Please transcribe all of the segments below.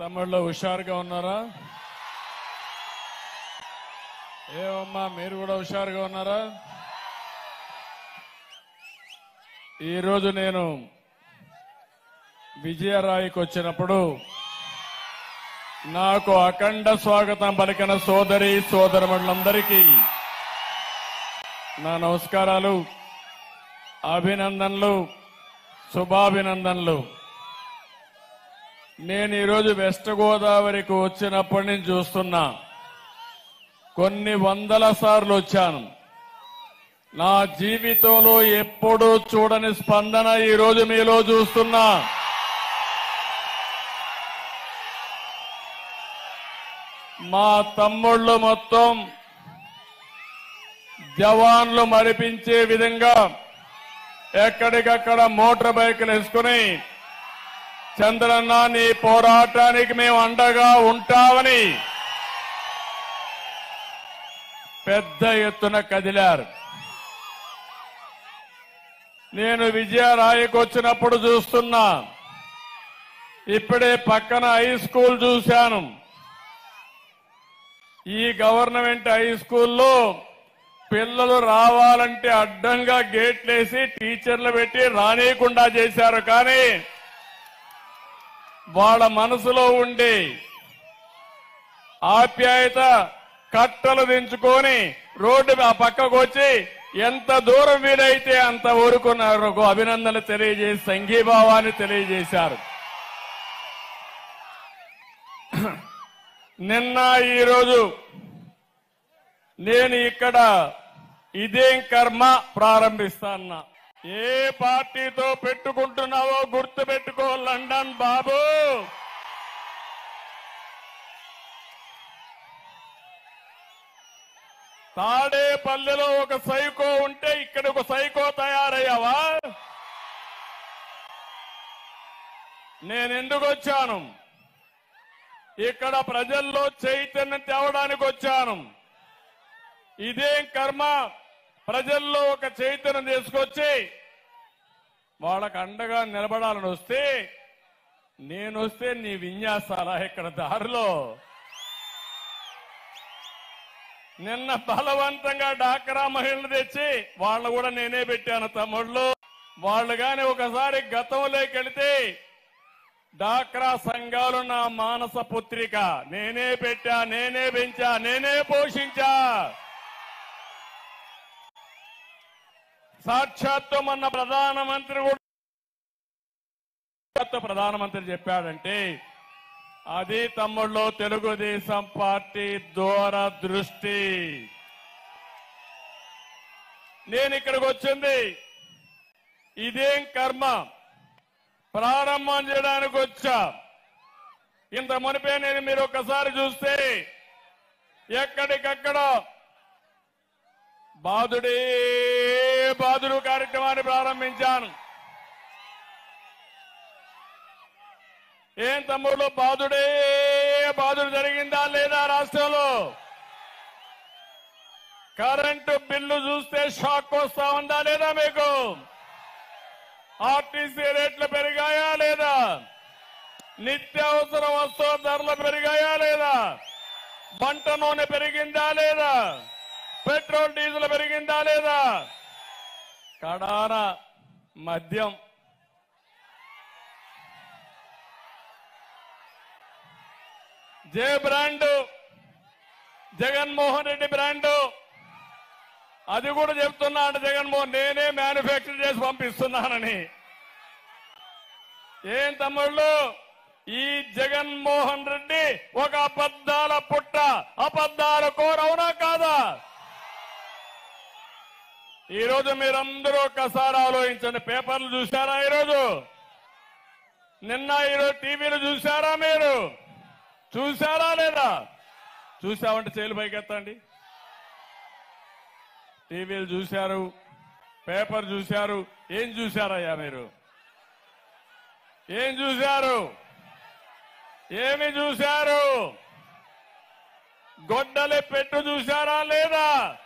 తమిళ్లో హుషారుగా ఉన్నారా ఏమమ్మా మీరు కూడా హుషారుగా ఉన్నారా ఈరోజు నేను విజయరాయికి వచ్చినప్పుడు నాకు అఖండ స్వాగతం పలికిన సోదరి సోదరులందరికీ నా నమస్కారాలు అభినందనలు శుభాభినందనలు నేను ఈరోజు వెస్ట్ గోదావరికి వచ్చినప్పటి నుంచి చూస్తున్నా కొన్ని వందల సార్లు వచ్చాను నా జీవితంలో ఎప్పుడూ చూడని స్పందన ఈరోజు మీలో చూస్తున్నా మా తమ్ముళ్ళు మొత్తం జవాన్లు మరిపించే విధంగా ఎక్కడికక్కడ మోటార్ బైకులు వేసుకుని చంద్రన్న నీ పోరాటానికి మేము అండగా ఉంటామని పెద్ద ఎత్తున కదిలారు నేను విజయరాయకు వచ్చినప్పుడు చూస్తున్నా ఇప్పుడే పక్కన హై స్కూల్ చూశాను ఈ గవర్నమెంట్ హై స్కూల్లో పిల్లలు రావాలంటే అడ్డంగా గేట్లేసి టీచర్లు పెట్టి రానియకుండా చేశారు కానీ వాళ్ళ మనసులో ఉండి ఆప్యాయత కట్టలు దించుకొని రోడ్డు ఆ పక్కకు వచ్చి ఎంత దూరం వీలైతే అంత ఊరుకున్నారు అభినందనలు తెలియజేసి సంఘీభావాన్ని తెలియజేశారు నిన్న ఈరోజు నేను ఇక్కడ ఇదేం కర్మ ప్రారంభిస్తాన్నా ఏ పార్టీతో పెట్టుకుంటున్నావో గుర్తు పెట్టుకో లండన్ బాబు తాడేపల్లిలో ఒక సైకో ఉంటే ఇక్కడ ఒక సైకో తయారయ్యావా నేను ఎందుకు వచ్చాను ఇక్కడ ప్రజల్లో చైతన్యం తేవడానికి వచ్చాను ఇదేం కర్మ ప్రజల్లో ఒక చైతన్యం తీసుకొచ్చి వాళ్ళకు అండగా నిలబడాలని వస్తే నేను వస్తే నీ విన్యాసాలా ఇక్కడ దారిలో నిన్న బలవంతంగా డాక్రా మహిళలు తెచ్చి వాళ్ళను కూడా నేనే పెట్టాను తమ్ముళ్ళు వాళ్ళు గాని ఒకసారి గతంలోకి వెళితే డాక్రా సంఘాలు నా మానస పుత్రిక నేనే పెట్టా నేనే పెంచా నేనే పోషించా సాక్షాత్తు మొన్న ప్రధానమంత్రి కూడా సాక్షాత్తు ప్రధానమంత్రి చెప్పాడంటే అది తమ్ముళ్ళు తెలుగుదేశం పార్టీ దూర దృష్టి నేను ఇక్కడికి వచ్చింది ఇదేం కర్మ ప్రారంభం చేయడానికి వచ్చా ఇంత మునిపే నేను మీరు ఒక్కసారి చూస్తే ఎక్కడికక్కడ బాధుడే బాధుడు కార్యక్రమాన్ని ప్రారంభించాను ఏం తమ్ముళ్ళు బాధుడే బాధుడు జరిగిందా లేదా రాష్ట్రంలో కరెంటు బిల్లు చూస్తే షాక్ వస్తా ఉందా లేదా మీకు ఆర్టీసీ రేట్లు పెరిగాయా లేదా నిత్యావసర వస్తువుల ధరలు పెరిగాయా లేదా వంట నూనె పెరిగిందా లేదా పెట్రోల్ డీజిల్ పెరిగిందా లేదా కడాన మద్యం J brand Jaganmohan Reddy brand అది కూడా చెప్తున్నాడు జగన్మోహన్ నేనే మ్యానుఫ్యాక్చర్ చేసి పంపిస్తున్నానని ఏం తమ్ముళ్ళు ఈ జగన్మోహన్ రెడ్డి ఒక అబద్ధాల పుట్ట అబద్ధాల కోర అవునా కాదా ఈ రోజు మీరందరూ ఒక్కసారి ఆలోచించండి పేపర్లు చూసారా ఈరోజు నిన్న ఈరోజు టీవీలు చూసారా మీరు చూసారా లేదా చూసామంటే చేలు పైకెత్తండి టీవీలు చూశారు పేపర్ చూశారు ఏం చూశారయ్యా మీరు ఏం చూశారు ఏమి చూశారు గొడ్డలి పెట్టు చూశారా లేదా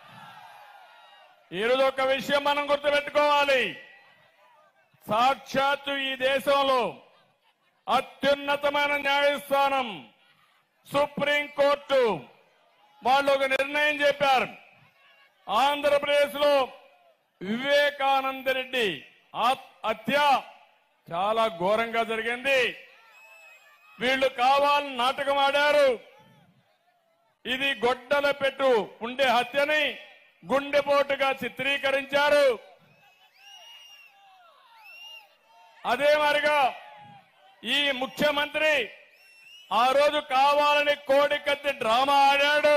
ఈరోజు ఒక విషయం మనం గుర్తుపెట్టుకోవాలి సాక్షాత్తు ఈ దేశంలో అత్యున్నతమైన న్యాయస్థానం సుప్రీంకోర్టు వాళ్ళు ఒక నిర్ణయం చెప్పారు ఆంధ్రప్రదేశ్ లో వివేకానంద రెడ్డి ఆత్- హత్య చాలా ఘోరంగా జరిగింది వీళ్ళు కావాలని నాటకం ఆడారు ఇది గొడ్డల పెట్టు ఉండే హత్యని గుండెపోటుగా చిత్రీకరించారు అదే మరిగా ఈ ముఖ్యమంత్రి ఆ రోజు కావాలని కోడికత్తి డ్రామా ఆడాడు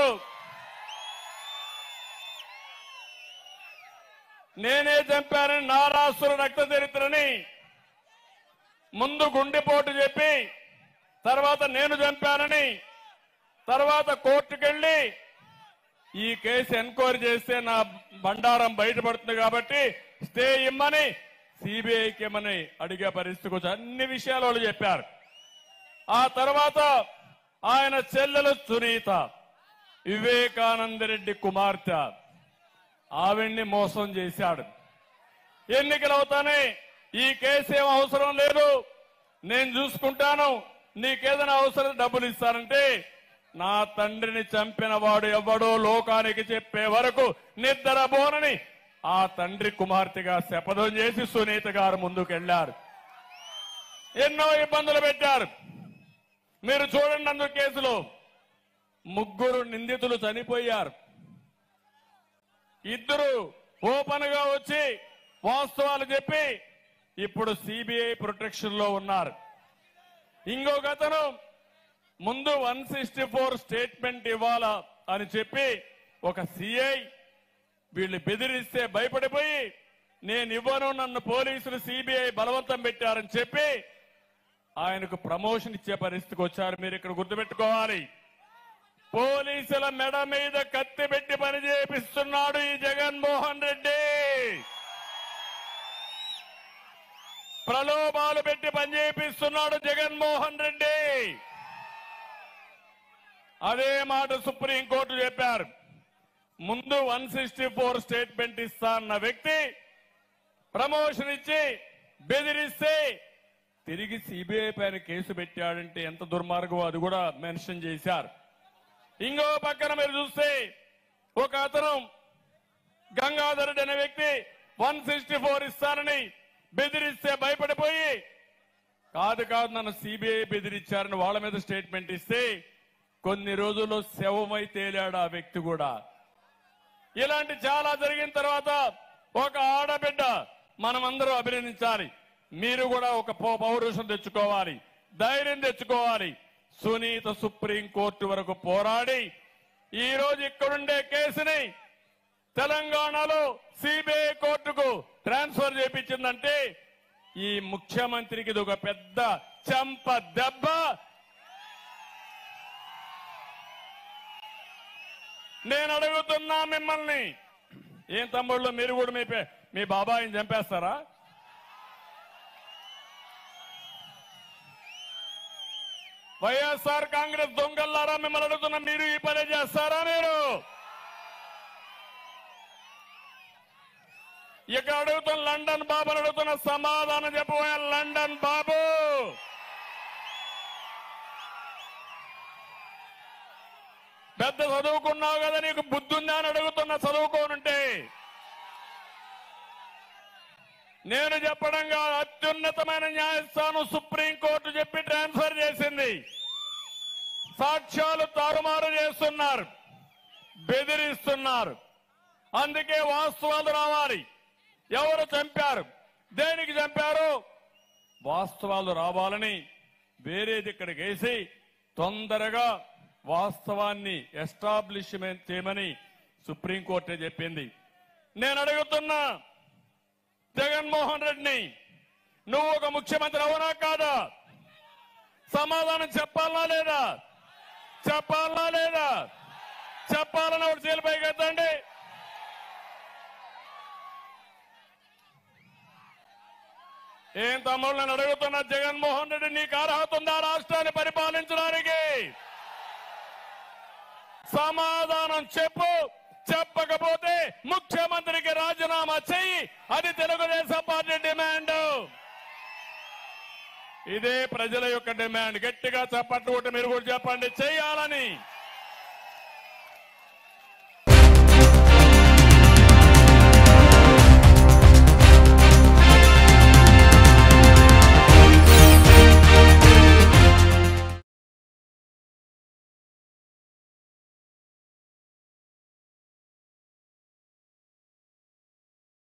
నేనే చంపానని నారాసుర రక్త చరిత్రని ముందు గుండెపోటు చెప్పి తర్వాత నేను చంపానని తర్వాత కోర్టుకెళ్లి ఈ కేసు ఎంక్వైరీ చేస్తే నా బండారం బయటపడుతుంది కాబట్టి స్టే ఇమ్మని సిబిఐకి ఇమ్మని అడిగే పరిస్థితికి వచ్చి అన్ని విషయాలు వాళ్ళు చెప్పారు ఆ తర్వాత ఆయన చెల్లెలు సునీత వివేకానంద రెడ్డి కుమార్తె ఆవిడ్ని మోసం చేశాడు ఎన్నికలు అవుతానే ఈ కేసు ఏం అవసరం లేదు నేను చూసుకుంటాను నీకేదైనా అవసరం డబ్బులు ఇస్తానంటే నా తండ్రిని చంపిన వాడు ఎవడో లోకానికి చెప్పే వరకు నిద్రపోనని ఆ తండ్రి కుమార్తెగా శపథం చేసి సునీత గారు ముందుకెళ్లారు ఎన్నో ఇబ్బందులు పెట్టారు మీరు చూడండి అందుకు కేసులో ముగ్గురు నిందితులు చనిపోయారు ఇద్దరు ఓపెన్ గా వచ్చి వాస్తవాలు చెప్పి ఇప్పుడు సిబిఐ ప్రొటెక్షన్ లో ఉన్నారు ఇంకొక అతను ముందు వన్ సిక్స్టీ ఫోర్ స్టేట్మెంట్ ఇవ్వాలా అని చెప్పి ఒక సిఐ వీళ్ళు బెదిరిస్తే భయపడిపోయి నేను ఇవ్వను నన్ను పోలీసులు సిబిఐ బలవంతం పెట్టారని చెప్పి ఆయనకు ప్రమోషన్ ఇచ్చే పరిస్థితికి వచ్చారు మీరు ఇక్కడ గుర్తుపెట్టుకోవాలి పోలీసుల మెడ మీద కత్తి పెట్టి పని చేపిస్తున్నాడు ఈ జగన్మోహన్ రెడ్డి ప్రలోభాలు పెట్టి పని చేపిస్తున్నాడు జగన్మోహన్ రెడ్డి అదే మాట సుప్రీంకోర్టు చెప్పారు ముందు వన్ సిక్స్టీ ఫోర్ స్టేట్మెంట్ ఇస్తా అన్న వ్యక్తి ప్రమోషన్ ఇచ్చి బెదిరిస్తే తిరిగి సిబిఐ పైన కేసు పెట్టాడంటే ఎంత దుర్మార్గం అది కూడా మెన్షన్ చేశారు ఇంకో పక్కన మీరు చూస్తే ఒక అతను గంగాధరుడు అనే వ్యక్తి వన్ సిక్స్టీ ఫోర్ ఇస్తానని బెదిరిస్తే భయపడిపోయి కాదు కాదు నన్ను సిబిఐ బెదిరించారని వాళ్ళ మీద స్టేట్మెంట్ ఇస్తే కొన్ని రోజుల్లో శవమై తేలాడు ఆ వ్యక్తి కూడా ఇలాంటి చాలా జరిగిన తర్వాత ఒక ఆడబిడ్డ మనమందరం అభినందించాలి మీరు కూడా ఒక పౌ- పౌరుషం తెచ్చుకోవాలి ధైర్యం తెచ్చుకోవాలి సునీత సుప్రీం కోర్టు వరకు పోరాడి ఈ రోజు ఇక్కడుండే కేసుని తెలంగాణలో సిబిఐ కోర్టుకు ట్రాన్స్ఫర్ చేపించిందంటే ఈ ముఖ్యమంత్రికి ఇది ఒక పెద్ద చంప దెబ్బ నేను అడుగుతున్నా మిమ్మల్ని ఏం తమ్ముళ్ళు మీరు కూడా మీ పే- మీ బాబాయిని చంపేస్తారా వైఎస్ఆర్ కాంగ్రెస్ దొంగల్లారా మిమ్మల్ని అడుగుతున్నా మీరు ఈ పని చేస్తారా మీరు ఇక అడుగుతున్న లండన్ బాబుని అడుగుతున్న సమాధానం చెప్పబోయే లండన్ బాబు పెద్ద చదువుకున్నావు కదా నీకు బుద్ధి ఉందా అని అడుగుతున్న చదువుకోనుంటే నేను చెప్పడం కాదు అత్యున్నతమైన న్యాయస్థానం సుప్రీంకోర్టు చెప్పి ట్రాన్స్ఫర్ చేసింది సాక్ష్యాలు తారుమారు చేస్తున్నారు బెదిరిస్తున్నారు అందుకే వాస్తవాలు రావాలి ఎవరు చంపారు దేనికి చంపారు వాస్తవాలు రావాలని వేరేది ఇక్కడికి వేసి తొందరగా వాస్తవాన్ని ఎస్టాబ్లిష్మెంట్ చేయమని సుప్రీంకోర్టే చెప్పింది నేను అడుగుతున్నా జగన్మోహన్ రెడ్డిని నువ్వు ఒక ముఖ్యమంత్రి అవునా కాదా సమాధానం చెప్పాలా లేదా చెప్పాలా లేదా చెప్పాలని ఒకటి చేలిపై కదండి ఏం తమ్ముళ్ళు నేను అడుగుతున్నా జగన్మోహన్ రెడ్డి నీకు అర్హత ఉందా రాష్ట్రాన్ని పరిపాలించడానికి సమాధానం చెప్పు చెప్పకపోతే ముఖ్యమంత్రికి రాజీనామా చెయ్యి అది తెలుగుదేశం పార్టీ డిమాండ్ ఇదే ప్రజల యొక్క డిమాండ్ గట్టిగా చప్పట్లు కొట్టి మీరు కూడా చెప్పండి చేయాలని